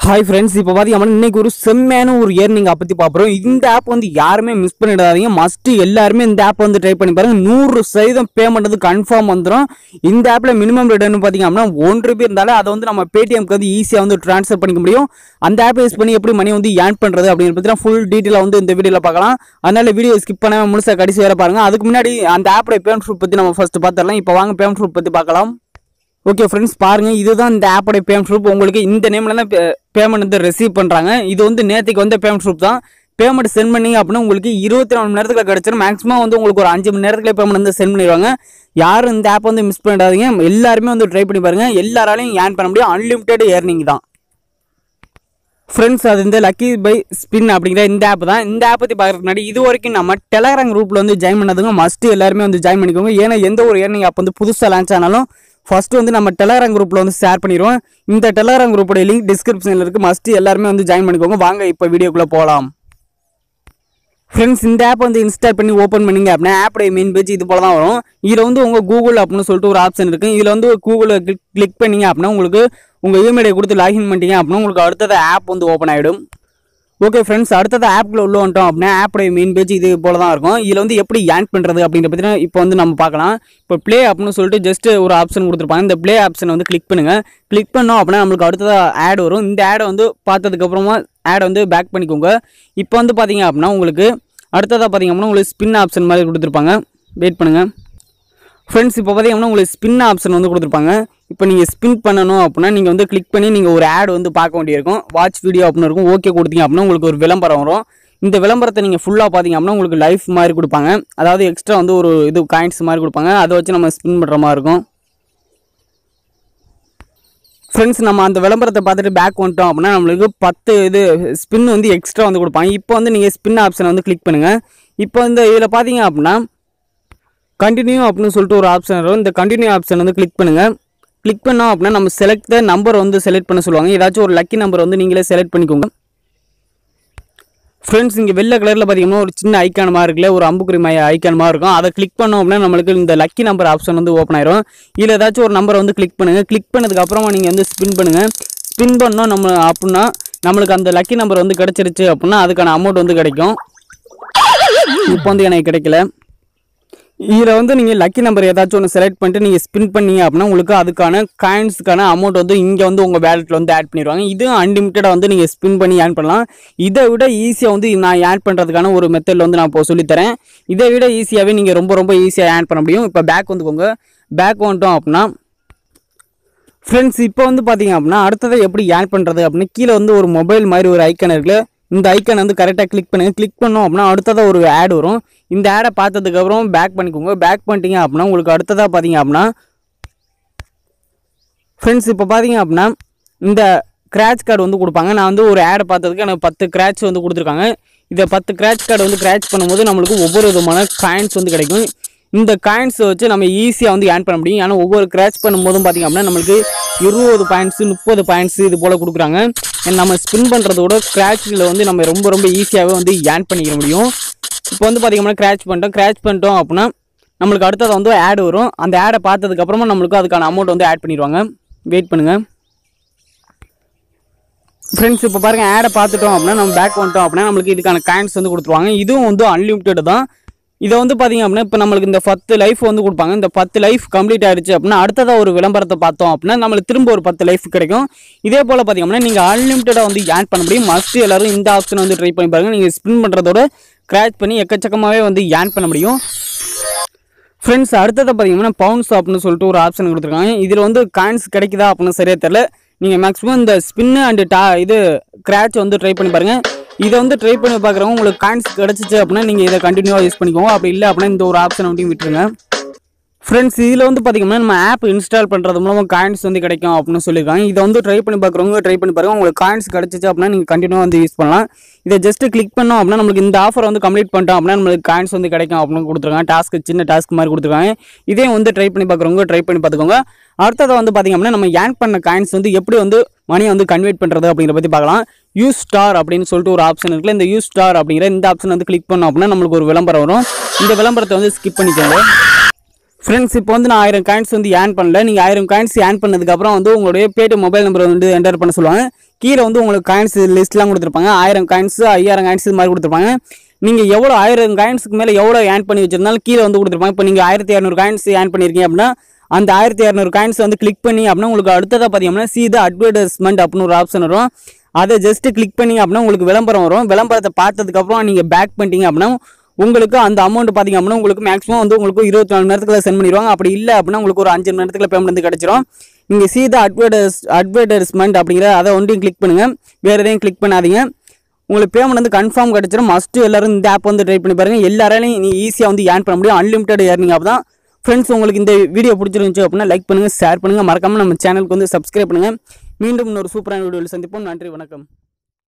hi friends இப்போ பார்த்தீங்கன்னா இன்னைக்கு ஒரு செம்மையான ஒரு ஏர்னிங் ஆப் பற்றி பார்க்குறோம் இந்த ஆப் வந்து யாருமே மிஸ் பண்ணிடாதீங்க மஸ்ட் எல்லாருமே இந்த ஆப் வந்து ட்ரை பண்ணி பாருங்க நூறு சதவீதம் பேமெண்ட் வந்து கன்ஃபார்ம் வந்துடும் இந்த ஆப்பில் மினிமம் ரிட்டர்ன் பார்த்தீங்க அப்படின்னா ஒன்று ரூபாய் இருந்தாலும் அதை வந்து நம்ம பேடிஎம்க்கு வந்து ஈஸியாக வந்து ட்ரான்ஸ்ஃபர் பண்ணிக்க முடியும் அந்த ஆப் யூஸ் பண்ணி எப்படி மணி வந்து ஏர்ன் பண்ணுறது அப்படின்னு பார்த்தீங்கன்னா ஃபுல் டீட்டெயிலாக வந்து இந்த வீடியோவில் பார்க்கலாம் அதனால வீடியோ ஸ்கிப் பண்ணாமல் முழுசாக கடைசி வரை பாருங்க அதுக்கு முன்னாடி அந்த ஆப்போட பேமெண்ட் ப்ரூஃப் பற்றி நம்ம ஃபர்ஸ்ட் பார்த்துடலாம் இப்போ வாங்க பேமெண்ட் ப்ரூஃப் பற்றி பார்க்கலாம் ஓகே ஃப்ரெண்ட்ஸ் பாருங்க இதுதான் இந்த ஆப்போட பேமெண்ட் ப்ரூஃப் உங்களுக்கு இந்த நேம்ல தான் பேமெண்ட் வந்து ரிசீவ் பண்றாங்க இது வந்து நேற்றுக்கு வந்த பேமெண்ட் ப்ரூஃப் தான் பேமெண்ட் சென்ட் பண்ணீங்க அப்படின்னா உங்களுக்கு இருபத்தி நாலு மணி நேரத்துக்கு கிடைச்சிடும் மேக்ஸிமம் வந்து உங்களுக்கு ஒரு அஞ்சு மணி நேரத்துல பேமெண்ட் வந்து சென்ட் பண்ணிடுவாங்க யாரும் இந்த ஆப் வந்து மிஸ் பண்ணிடாதீங்க எல்லாருமே வந்து ட்ரை பண்ணி பாருங்க எல்லாராலையும் ஏர்ன் பண்ண முடியும் அன்லிமிட்டெட் ஏர்னிங் தான் ஃப்ரெண்ட்ஸ் அது இந்த லக்கி பை ஸ்பின் அப்படிங்கிற இந்த ஆப் தான் இந்த ஆப் பற்றி பார்க்கறதுக்கு முன்னாடி இது வரைக்கும் நம்ம டெலகிராம் குரூப்பில் வந்து ஜாயின் பண்ணதுங்க மஸ்ட் எல்லாருமே வந்து ஜாயின் பண்ணிக்கோங்க ஏன்னா எந்த ஒரு ஏர்னிங் ஆப் வந்து புதுசாக லான்ச் ஆனாலும் ஃபர்ஸ்ட் வந்து நம்ம டெலகிராம் குரூப்பில் வந்து ஷேர் பண்ணிடுவோம் இந்த டெலகிராம் குரூப்போட லிங்க் டிஸ்கிரிப்ஷனில் இருக்குது மஸ்ட் எல்லாருமே வந்து ஜாயின் பண்ணிக்கோங்க வாங்க இப்போ வீடியோக்குள்ளே போகலாம் ஃப்ரெண்ட்ஸ் இந்த ஆப் வந்து இன்ஸ்டால் பண்ணி ஓப்பன் பண்ணீங்க அப்படின்னா ஆப்போட மெயின் பேஜ் இது போல தான் வரும் இதில் வந்து உங்கள் கூகுள் அப்படின்னு சொல்லிட்டு ஒரு ஆப்ஷன் இருக்குது இதில் வந்து கூகுளில் கிளிக் கிளிக் பண்ணீங்க அப்படின்னா உங்களுக்கு உங்கள் இமெயிலை கொடுத்து லாகின் பண்ணிட்டீங்க அப்படின்னா உங்களுக்கு அடுத்தது ஆப் வந்து ஓப்பன் ஆகிடும் ஓகே ஃப்ரெண்ட்ஸ் அடுத்தது ஆப்ல உள்ள வந்துட்டோம் அப்படின்னா ஆப்போடைய மெயின் பேஜ் இது போல தான் இருக்கும் இதில் வந்து எப்படி ஏன் பண்ணுறது அப்படிங்கிற பற்றினா இப்போ வந்து நம்ம பார்க்கலாம் இப்போ ப்ளே அப்படின்னு சொல்லிட்டு ஜஸ்ட் ஒரு ஆப்ஷன் கொடுத்துருப்பாங்க இந்த ப்ளே ஆப்ஷனை வந்து கிளிக் பண்ணுங்கள் கிளிக் பண்ணோம் அப்படின்னா நம்மளுக்கு அடுத்ததாக ஆட் வரும் இந்த ஆடை வந்து பார்த்ததுக்கப்புறமா ஆடை வந்து பேக் பண்ணிக்கோங்க இப்போ வந்து பார்த்தீங்க அப்படின்னா உங்களுக்கு அடுத்ததாக பார்த்தீங்க அப்படின்னா உங்களுக்கு ஸ்பின் ஆப்ஷன் மாதிரி கொடுத்துருப்பாங்க வெயிட் பண்ணுங்கள் ஃப்ரெண்ட்ஸ் இப்போ பார்த்தீங்கன்னா உங்களுக்கு ஸ்பின் ஆப்ஷன் வந்து கொடுத்துருப்பாங்க இப்போ நீங்கள் ஸ்பின் பண்ணணும் அப்படின்னா நீங்கள் வந்து கிளிக் பண்ணி நீங்கள் ஒரு ஆட் வந்து பார்க்க வேண்டியிருக்கும் வாட்ச் வீடியோ அப்படின்னு இருக்கும் ஓகே கொடுத்தீங்க அப்படின்னா உங்களுக்கு ஒரு விளம்பரம் வரும் இந்த விளம்பரத்தை நீங்கள் ஃபுல்லாக பார்த்தீங்க அப்படின்னா உங்களுக்கு லைஃப் மாதிரி கொடுப்பாங்க அதாவது எக்ஸ்ட்ரா வந்து ஒரு இது காயின்ஸ் மாதிரி கொடுப்பாங்க அதை வச்சு நம்ம ஸ்பின் பண்ணுற மாதிரி இருக்கும் ஃப்ரெண்ட்ஸ் நம்ம அந்த விளம்பரத்தை பார்த்துட்டு பேக் வந்துட்டோம் அப்படின்னா நம்மளுக்கு பத்து இது ஸ்பின் வந்து எக்ஸ்ட்ரா வந்து கொடுப்பாங்க இப்போ வந்து நீங்கள் ஸ்பின் ஆப்ஷனை வந்து கிளிக் பண்ணுங்கள் இப்போ இந்த இதில் பார்த்தீங்க அப்படின்னா கண்டினியூ அப்படின்னு சொல்லிட்டு ஒரு ஆப்ஷன் வரும் இந்த கண்டினியூ ஆப்ஷன் வந்து கிளிக் பண்ணுங்கள் கிளிக் பண்ணோம் அப்படின்னா நம்ம செலக்ட் த நம்பர் வந்து செலக்ட் பண்ண சொல்லுவாங்க ஏதாச்சும் ஒரு லக்கி நம்பர் வந்து நீங்களே செலக்ட் பண்ணிக்கோங்க ஃப்ரெண்ட்ஸ் இங்கே வெள்ளை கலரில் பார்த்தீங்கன்னா ஒரு சின்ன ஐக்கான் மாதிரி இருக்குல்ல ஒரு அம்புக்குறி மை ஐக்கான் மாதிரி இருக்கும் அதை கிளிக் பண்ணோம் அப்படின்னா நம்மளுக்கு இந்த லக்கி நம்பர் ஆப்ஷன் வந்து ஓப்பன் ஆயிரும் இதில் ஏதாச்சும் ஒரு நம்பரை வந்து கிளிக் பண்ணுங்கள் கிளிக் பண்ணதுக்கு அப்புறமா நீங்கள் வந்து ஸ்பின் பண்ணுங்கள் ஸ்பின் பண்ணோம் நம்ம அப்படின்னா நம்மளுக்கு அந்த லக்கி நம்பர் வந்து கிடச்சிருச்சு அப்படின்னா அதுக்கான அமௌண்ட் வந்து கிடைக்கும் இப்போ வந்து எனக்கு கிடைக்கல இதில் வந்து நீங்கள் லக்கி நம்பர் ஏதாச்சும் ஒன்று செலக்ட் பண்ணிட்டு நீங்கள் ஸ்பின் பண்ணீங்க அப்படின்னா உங்களுக்கு அதுக்கான காயின்ஸுக்கான அமௌண்ட் வந்து இங்கே வந்து உங்கள் வேலெட்டில் வந்து ஆட் பண்ணிடுவாங்க இது அன்லிமிட்டடாக வந்து நீங்கள் ஸ்பின் பண்ணி ஏர்ன் பண்ணலாம் இதை விட ஈஸியாக வந்து நான் ஏர்ன் பண்ணுறதுக்கான ஒரு மெத்தடில் வந்து நான் இப்போ சொல்லித்தரேன் இதை விட ஈஸியாகவே நீங்கள் ரொம்ப ரொம்ப ஈஸியாக ஏர்ன் பண்ண முடியும் இப்போ பேக் வந்துக்கோங்க பேக் வந்துட்டோம் அப்படின்னா ஃப்ரெண்ட்ஸ் இப்போ வந்து பார்த்தீங்க அப்படின்னா அடுத்ததை எப்படி ஏர்ன் பண்ணுறது அப்படின்னு கீழே வந்து ஒரு மொபைல் மாதிரி ஒரு ஐக்கன் இருக்குல்ல இந்த ஐக்கன் வந்து கரெக்டாக கிளிக் பண்ணுங்க கிளிக் பண்ணோம் அப்படின்னா அடுத்ததாக ஒரு ஆட் வரும் இந்த ஆடை பார்த்ததுக்கப்புறம் பேக் பண்ணிக்கோங்க பேக் பண்ணிட்டீங்க அப்படின்னா உங்களுக்கு அடுத்ததாக பார்த்தீங்க அப்படின்னா ஃப்ரெண்ட்ஸ் இப்போ பார்த்தீங்க அப்படின்னா இந்த கிராச் கார்டு வந்து கொடுப்பாங்க நான் வந்து ஒரு ஆடை பார்த்ததுக்கு எனக்கு பத்து கிராச் வந்து கொடுத்துருக்காங்க இதை பத்து கிராச் கார்டு வந்து கிராச் பண்ணும்போது நம்மளுக்கு ஒவ்வொரு விதமான காயின்ஸ் வந்து கிடைக்கும் இந்த காயின்ஸ் வச்சு நம்ம ஈஸியாக வந்து ஏர்ன் பண்ண முடியும் ஏன்னா ஒவ்வொரு கிராச் பண்ணும்போதும் பார்த்திங்க அப்படின்னா நம்மளுக்கு இருபது பாயிண்ட்ஸு முப்பது பாயிண்ட்ஸு இது போல் கொடுக்குறாங்க And நம்ம ஸ்பின் பண்ணுறதோட கிராச்சில் வந்து நம்ம ரொம்ப ரொம்ப ஈஸியாகவே வந்து ஏர்ன் பண்ணிக்க முடியும் இப்போ வந்து பார்த்திங்கன்னா கிராச் பண்ணிட்டோம் கிராச் பண்ணிட்டோம் அப்படின்னா நம்மளுக்கு அடுத்தது வந்து ஆட் வரும் அந்த ஆடை பார்த்ததுக்கப்புறமா நம்மளுக்கு அதுக்கான அமௌண்ட் வந்து ஆட் பண்ணிடுவாங்க வெயிட் பண்ணுங்கள் ஃப்ரெண்ட்ஸ் இப்போ பாருங்கள் ஆடை பார்த்துட்டோம் அப்படின்னா நம்ம பேக் வந்துட்டோம் அப்படின்னா நம்மளுக்கு இதுக்கான காயின்ஸ் வந்து கொடுத்துருவாங்க இதுவும் வந்து அன்லிமிட்டட் தான் இதை வந்து பார்த்தீங்க அப்படின்னா இப்போ நம்மளுக்கு இந்த பத்து லைஃப் வந்து கொடுப்பாங்க இந்த பத்து லைஃப் கம்ப்ளீட் ஆயிடுச்சு அப்படின்னா அடுத்ததாக ஒரு விளம்பரத்தை பார்த்தோம் அப்படின்னா நம்மளுக்கு திரும்ப ஒரு பத்து லைஃப் கிடைக்கும் இதே போல் பார்த்தீங்க அப்படின்னா நீங்கள் அன்லிமிட்டடாக வந்து ஏர்ன் பண்ண முடியும் மஸ்ட் எல்லாரும் இந்த ஆப்ஷன் வந்து ட்ரை பண்ணி பாருங்க நீங்கள் ஸ்பின் பண்ணுறதோட கிராச் பண்ணி எக்கச்சக்கமாகவே வந்து ஏர்ன் பண்ண முடியும் ஃப்ரெண்ட்ஸ் அடுத்ததை பார்த்தீங்கன்னா பவுன்ஸ் அப்படின்னு சொல்லிட்டு ஒரு ஆப்ஷன் கொடுத்துருக்காங்க இதில் வந்து காயின்ஸ் கிடைக்குதா அப்படின்னு சரியா தெரில நீங்கள் மேக்ஸிமம் இந்த ஸ்பின்னு அண்டு டா இது கிராச் வந்து ட்ரை பண்ணி பாருங்கள் இதை வந்து ட்ரை பண்ணி பார்க்குறவங்க உங்களுக்கு காயின்ஸ் கிடச்சிச்சு அப்படின்னா நீங்கள் இதை கண்டினியூவாக யூஸ் பண்ணிக்கோங்க அப்படி இல்லை அப்படின்னா இந்த ஒரு ஆப்ஷன் மட்டும் விட்டுருங்க ஃப்ரெண்ட்ஸ் இதில் வந்து பார்த்தீங்கன்னா நம்ம ஆப் இன்ஸ்டால் பண்ணுறது மூலமாக காயின்ஸ் வந்து கிடைக்கும் அப்படின்னு சொல்லியிருக்காங்க இதை வந்து ட்ரை பண்ணி பார்க்குறவங்க ட்ரை பண்ணி பாருங்க உங்களுக்கு காயின்ஸ் கிடச்சிச்சு அப்படின்னா நீங்கள் கண்டினியூ வந்து யூஸ் பண்ணலாம் இதை ஜஸ்ட் கிளிக் பண்ணோம் அப்படின்னா நம்மளுக்கு இந்த ஆஃபர் வந்து கம்ப்ளீட் பண்ணிட்டோம் அப்படின்னா நம்மளுக்கு காயின்ஸ் வந்து கிடைக்கும் அப்படின்னு கொடுத்துருக்காங்க டாஸ்க் சின்ன டாஸ்க் மாதிரி கொடுத்துருக்காங்க இதே வந்து ட்ரை பண்ணி பார்க்குறவங்க ட்ரை பண்ணி பார்த்துக்கோங்க அடுத்ததை வந்து பார்த்தீங்க அப்படின்னா நம்ம ஏர்ன் பண்ண காயின்ஸ் வந்து எப்படி வந்து மணியை வந்து கன்வெர்ட் பண்ணுறது அப்படிங்கிற பற்றி பார்க்கலாம் யூஸ் ஸ்டார் அப்படின்னு சொல்லிட்டு ஒரு ஆப்ஷன் இருக்குல்ல இந்த யூஸ் ஸ்டார் அப்படிங்கிற இந்த ஆப்ஷன் வந்து கிளிக் பண்ணோம் அப்படின்னா நம்மளுக்கு ஒரு விளம்பரம் வரும் இந்த விளம்பரத்தை வந்து ஸ்கிப் பண்ணிக்கோங்க ஃப்ரெண்ட்ஸ் இப்போ வந்து நான் ஆயிரம் காயின்ஸ் வந்து ஏன் பண்ணல நீங்கள் ஆயிரம் காயின்ஸ் ஏன் பண்ணதுக்கப்புறம் வந்து உங்களுடைய பேடிஎம் மொபைல் நம்பர் வந்து என்டர் பண்ண சொல்லுவாங்க கீழே வந்து உங்களுக்கு காயின்ஸ் லிஸ்ட்லாம் கொடுத்துருப்பாங்க ஆயிரம் காயின்ஸ் ஐயாயிரம் காயின்ஸ் இது மாதிரி கொடுத்துருப்பாங்க நீங்கள் எவ்வளோ ஆயிரம் காயின்ஸுக்கு மேலே எவ்வளோ ஏன் பண்ணி வச்சிருந்தாலும் கீழே வந்து கொடுத்துருப்பாங்க இப்போ நீங்கள் ஆயிரத்தி இரநூறு காயின்ஸ் ஏன் பண்ணியிருக்கீங்க அப்படின்னா அந்த ஆயிரத்தி இரநூறு காயின்ஸ் வந்து கிளிக் பண்ணி அப்படின்னா உங்களுக்கு அடுத்ததாக பார்த்தீங்கன்னா சி த அட்வர்டைஸ்மெண்ட் அப்படின்னு ஒரு ஆப்ஷன் வரும் அதை ஜஸ்ட் கிளிக் பண்ணி அப்படின்னா உங்களுக்கு விளம்பரம் வரும் விளம்பரத்தை பார்த்ததுக்கப்புறம் நீங்கள் பேக் பண்ணிட்டீங்க அப்படின்னா உங்களுக்கு அந்த அமௌண்ட் பார்த்தீங்க அப்படின்னா உங்களுக்கு மேக்ஸிமம் வந்து உங்களுக்கு இருபத்தி நாலு நேரத்துக்குள்ள சென்ட் பண்ணிடுவாங்க அப்படி இல்லை அப்படின்னா உங்களுக்கு ஒரு அஞ்சு மணி நேரத்துக்குள்ள பேமெண்ட் வந்து கிடச்சிரும் நீங்கள் சி த அட்வர்டைஸ் அட்வர்டைஸ்மெண்ட் அப்படிங்கிற அதை ஒன்றையும் கிளிக் பண்ணுங்கள் வேறு எதையும் கிளிக் பண்ணாதீங்க உங்களுக்கு பேமெண்ட் வந்து கன்ஃபார்ம் கிடச்சிரும் மஸ்ட்டு எல்லாரும் இந்த ஆப் வந்து ட்ரை பண்ணி பாருங்கள் எல்லாராலையும் நீ ஈஸியாக வந்து ஏர்ன் பண்ண முடியும் அன்லிமிட்டட் ஏர்னிங் ஆப் தான் ஃப்ரெண்ட்ஸ் உங்களுக்கு இந்த வீடியோ பிடிச்சிருந்துச்சு அப்படின்னா லைக் பண்ணுங்கள் ஷேர் பண்ணுங்கள் மறக்காமல் நம்ம சேனலுக்கு வந்து சப்ஸ்கிரைப் பண்ணுங்கள் மீண்டும் இன்னொரு சூப்பரான வீடியோவில் சந்திப்போம் நன்றி வணக்கம்